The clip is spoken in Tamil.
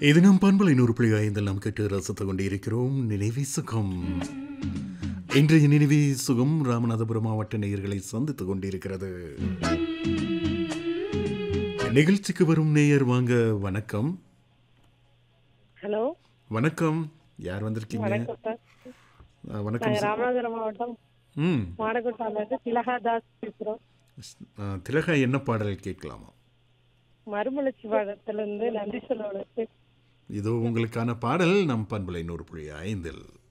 இது நம் பண்பலை நூறு புள்ளி ஐந்தில் நாம் கேட்டு ரசித்துக் கொண்டிருக்கிறோம் நினைவி சுகம் இன்றைய நினைவி சுகம் ராமநாதபுரம் மாவட்ட நேயர்களை சந்தித்துக் கொண்டிருக்கிறது நிகழ்ச்சிக்கு வரும் நேயர் வாங்க வணக்கம் ஹலோ வணக்கம் யார் வந்திருக்கீங்க வணக்கம் சார் ஆ, வணக்கம் நாங்கள் சார். ராமநாதபுரம் மாவட்டம் ம் மாடகுட்டாலேருந்து திலகா தாஸ் பேசுகிறோம் ஆ, திலகா என்ன பாடல் கேட்கலாமா மறுமலர்ச்சி பாடத்திலிருந்து நன்றி சொல்ல இதோ உங்களுக்கான பாடல் நம் பண்பலை நூறு புள்ளி ஐந்தில்